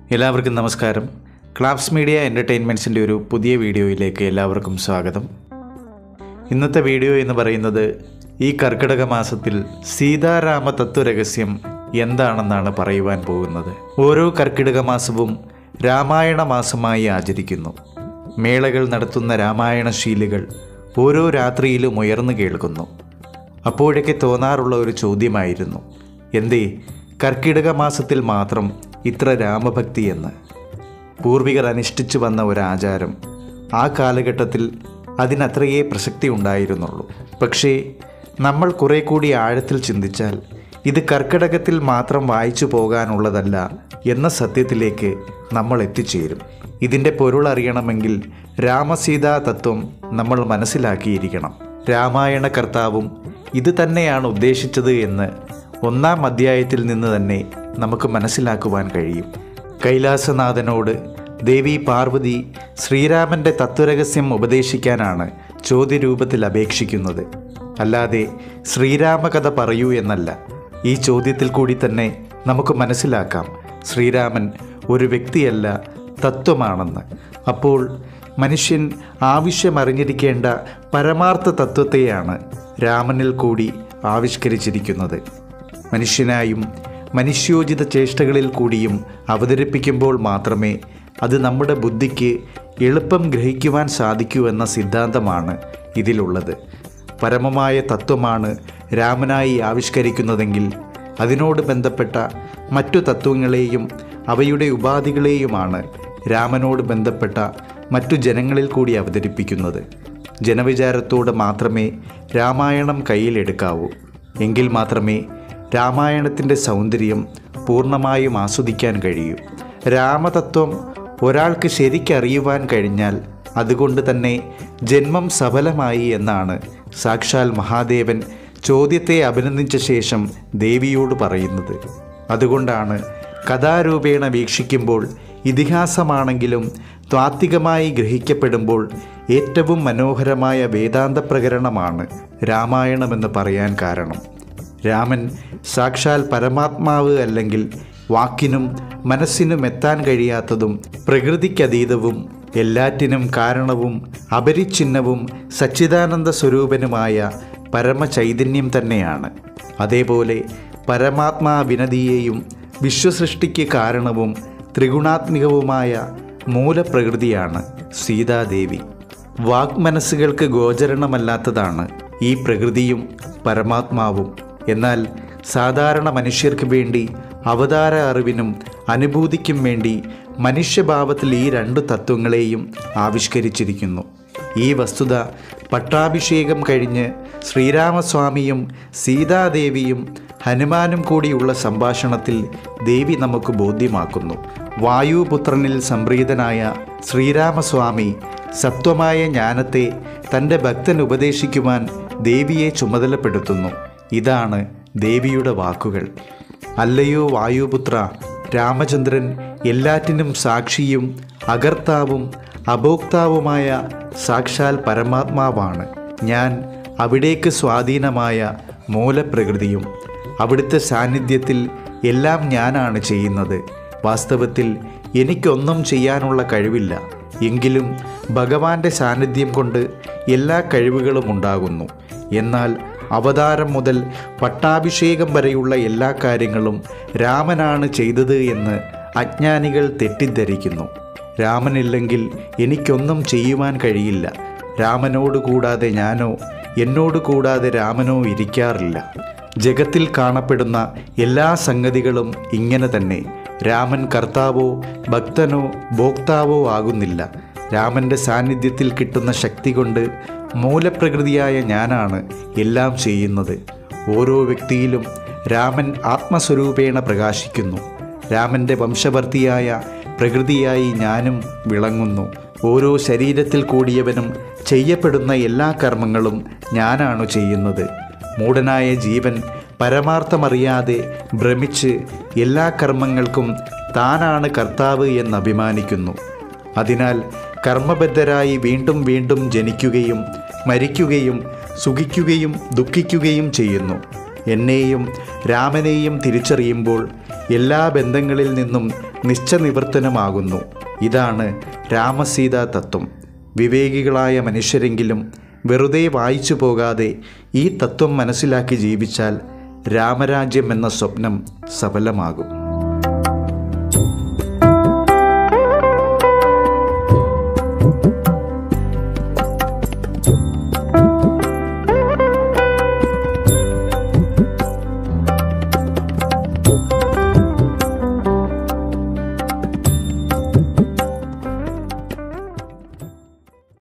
എല്ലാവർക്കും നമസ്കാരം claps media എൻ്റർടൈൻമെൻറ്റ്സിൻ്റെ ഒരു പുതിയ വീഡിയോയിലേക്ക് എല്ലാവർക്കും സ്വാഗതം ഇന്നത്തെ വീഡിയോ എന്ന് പറയുന്നത് ഈ കർക്കിടക മാസത്തിൽ സീതാരാമ തത്വരഹസ്യം എന്താണെന്നാണ് പറയുവാൻ പോകുന്നത് ഓരോ കർക്കിടക മാസവും രാമായണ മാസമായി ആചരിക്കുന്നു മേളകൾ നടത്തുന്ന രാമായണ ശീലുകൾ ഓരോ രാത്രിയിലും ഉയർന്നു കേൾക്കുന്നു അപ്പോഴൊക്കെ തോന്നാറുള്ള ഒരു ചോദ്യമായിരുന്നു എന്തേ കർക്കിടക മാസത്തിൽ മാത്രം ഇത്ര രാമഭക്തി എന്ന് പൂർവികർ അനുഷ്ഠിച്ചു വന്ന ഒരു ആചാരം ആ കാലഘട്ടത്തിൽ അതിനത്രയേ പ്രസക്തി ഉണ്ടായിരുന്നുള്ളൂ പക്ഷേ നമ്മൾ കുറെ കൂടി ആഴത്തിൽ ചിന്തിച്ചാൽ ഇത് കർക്കിടകത്തിൽ മാത്രം വായിച്ചു പോകാനുള്ളതല്ല എന്ന സത്യത്തിലേക്ക് നമ്മൾ എത്തിച്ചേരും ഇതിൻ്റെ പൊരുൾ അറിയണമെങ്കിൽ രാമസീതാ തത്വം നമ്മൾ മനസ്സിലാക്കിയിരിക്കണം രാമായണ കർത്താവും ഇത് തന്നെയാണ് ഉദ്ദേശിച്ചത് എന്ന് ഒന്നാം അധ്യായത്തിൽ നിന്ന് തന്നെ നമുക്ക് മനസ്സിലാക്കുവാൻ കഴിയും കൈലാസനാഥനോട് ദേവി പാർവതി ശ്രീരാമൻ്റെ തത്വരഹസ്യം ഉപദേശിക്കാനാണ് ചോദ്യരൂപത്തിൽ അപേക്ഷിക്കുന്നത് അല്ലാതെ ശ്രീരാമകഥ പറയൂ എന്നല്ല ഈ ചോദ്യത്തിൽ കൂടി തന്നെ നമുക്ക് മനസ്സിലാക്കാം ശ്രീരാമൻ ഒരു വ്യക്തിയല്ല തത്വമാണെന്ന് അപ്പോൾ മനുഷ്യൻ ആവശ്യമറിഞ്ഞിരിക്കേണ്ട പരമാർത്ഥ തത്വത്തെയാണ് രാമനിൽ കൂടി ആവിഷ്കരിച്ചിരിക്കുന്നത് മനുഷ്യനായും മനുഷ്യോചിത ചേഷ്ടകളിൽ കൂടിയും അവതരിപ്പിക്കുമ്പോൾ മാത്രമേ അത് നമ്മുടെ ബുദ്ധിക്ക് എളുപ്പം ഗ്രഹിക്കുവാൻ സാധിക്കൂ എന്ന സിദ്ധാന്തമാണ് ഇതിലുള്ളത് പരമമായ തത്വമാണ് രാമനായി ആവിഷ്കരിക്കുന്നതെങ്കിൽ അതിനോട് ബന്ധപ്പെട്ട മറ്റു തത്വങ്ങളെയും അവയുടെ ഉപാധികളെയുമാണ് രാമനോട് ബന്ധപ്പെട്ട മറ്റു ജനങ്ങളിൽ കൂടി അവതരിപ്പിക്കുന്നത് ജനവിചാരത്തോടെ മാത്രമേ രാമായണം കയ്യിലെടുക്കാവൂ എങ്കിൽ മാത്രമേ രാമായണത്തിൻ്റെ സൗന്ദര്യം പൂർണ്ണമായും ആസ്വദിക്കാൻ കഴിയൂ രാമതത്വം ഒരാൾക്ക് ശരിക്കറിയുവാൻ കഴിഞ്ഞാൽ അതുകൊണ്ട് തന്നെ ജന്മം സഫലമായി എന്നാണ് സാക്ഷാൽ മഹാദേവൻ ചോദ്യത്തെ അഭിനന്ദിച്ച ശേഷം ദേവിയോട് പറയുന്നത് അതുകൊണ്ടാണ് കഥാരൂപേണ വീക്ഷിക്കുമ്പോൾ ഇതിഹാസമാണെങ്കിലും ത്വാത്വികമായി ഗ്രഹിക്കപ്പെടുമ്പോൾ ഏറ്റവും മനോഹരമായ വേദാന്ത പ്രകരണമാണ് രാമായണമെന്ന് പറയാൻ കാരണം രാമൻ സാക്ഷാൽ പരമാത്മാവ് അല്ലെങ്കിൽ വാക്കിനും മനസ്സിനും എത്താൻ കഴിയാത്തതും പ്രകൃതിക്കതീതവും എല്ലാറ്റിനും കാരണവും അപരിച്ഛിന്നവും സച്ചിദാനന്ദ സ്വരൂപനുമായ പരമചൈതന്യം തന്നെയാണ് അതേപോലെ പരമാത്മാ വിനതിയെയും വിശ്വസൃഷ്ടിക്ക് കാരണവും ത്രിഗുണാത്മികവുമായ മൂലപ്രകൃതിയാണ് സീതാദേവി വാഗ്മനസ്സുകൾക്ക് ഗോചരണമല്ലാത്തതാണ് ഈ പ്രകൃതിയും പരമാത്മാവും എന്നാൽ സാധാരണ മനുഷ്യർക്ക് വേണ്ടി അവതാര അറിവിനും അനുഭൂതിക്കും വേണ്ടി മനുഷ്യഭാവത്തിൽ ഈ രണ്ടു തത്വങ്ങളെയും ആവിഷ്കരിച്ചിരിക്കുന്നു ഈ വസ്തുത പട്ടാഭിഷേകം കഴിഞ്ഞ് ശ്രീരാമസ്വാമിയും സീതാദേവിയും ഹനുമാനും കൂടിയുള്ള സംഭാഷണത്തിൽ ദേവി നമുക്ക് ബോധ്യമാക്കുന്നു വായുപുത്രനിൽ സംപ്രീതനായ ശ്രീരാമസ്വാമി സത്വമായ ജ്ഞാനത്തെ തൻ്റെ ഭക്തൻ ഉപദേശിക്കുവാൻ ദേവിയെ ചുമതലപ്പെടുത്തുന്നു ഇതാണ് ദേവിയുടെ വാക്കുകൾ അല്ലയോ വായുപുത്ര രാമചന്ദ്രൻ എല്ലാറ്റിനും സാക്ഷിയും അകർത്താവും അഭോക്താവുമായ സാക്ഷാൽ പരമാത്മാവാണ് ഞാൻ അവിടേക്ക് സ്വാധീനമായ മൂലപ്രകൃതിയും അവിടുത്തെ സാന്നിധ്യത്തിൽ എല്ലാം ഞാനാണ് ചെയ്യുന്നത് വാസ്തവത്തിൽ എനിക്കൊന്നും ചെയ്യാനുള്ള കഴിവില്ല എങ്കിലും ഭഗവാന്റെ സാന്നിധ്യം കൊണ്ട് എല്ലാ കഴിവുകളും ഉണ്ടാകുന്നു എന്നാൽ അവതാരം മുതൽ പട്ടാഭിഷേകം വരെയുള്ള എല്ലാ കാര്യങ്ങളും രാമനാണ് ചെയ്തത് എന്ന് അജ്ഞാനികൾ തെറ്റിദ്ധരിക്കുന്നു രാമനില്ലെങ്കിൽ എനിക്കൊന്നും ചെയ്യുവാൻ കഴിയില്ല രാമനോട് കൂടാതെ ഞാനോ എന്നോട് കൂടാതെ രാമനോ ഇരിക്കാറില്ല ജഗത്തിൽ കാണപ്പെടുന്ന എല്ലാ സംഗതികളും ഇങ്ങനെ തന്നെ രാമൻ കർത്താവോ ഭക്തനോ ഭോക്താവോ ആകുന്നില്ല രാമൻ്റെ സാന്നിധ്യത്തിൽ കിട്ടുന്ന ശക്തി കൊണ്ട് മൂലപ്രകൃതിയായ ഞാനാണ് എല്ലാം ചെയ്യുന്നത് ഓരോ വ്യക്തിയിലും രാമൻ ആത്മസ്വരൂപേണ പ്രകാശിക്കുന്നു രാമൻ്റെ വംശവർത്തിയായ പ്രകൃതിയായി ഞാനും വിളങ്ങുന്നു ഓരോ ശരീരത്തിൽ കൂടിയവനും ചെയ്യപ്പെടുന്ന എല്ലാ കർമ്മങ്ങളും ഞാനാണ് ചെയ്യുന്നത് മൂടനായ ജീവൻ പരമാർത്ഥമറിയാതെ ഭ്രമിച്ച് എല്ലാ കർമ്മങ്ങൾക്കും താനാണ് കർത്താവ് എന്ന് അഭിമാനിക്കുന്നു അതിനാൽ കർമ്മബദ്ധരായി വീണ്ടും വീണ്ടും ജനിക്കുകയും മരിക്കുകയും സുഖിക്കുകയും ദുഃഖിക്കുകയും ചെയ്യുന്നു എന്നെയും രാമനെയും തിരിച്ചറിയുമ്പോൾ എല്ലാ ബന്ധങ്ങളിൽ നിന്നും നിശ്ചനിവർത്തനമാകുന്നു ഇതാണ് രാമസീതാ തത്വം വിവേകികളായ മനുഷ്യരെങ്കിലും വെറുതെ വായിച്ചു പോകാതെ ഈ തത്വം മനസ്സിലാക്കി ജീവിച്ചാൽ രാമരാജ്യം എന്ന സ്വപ്നം സഫലമാകും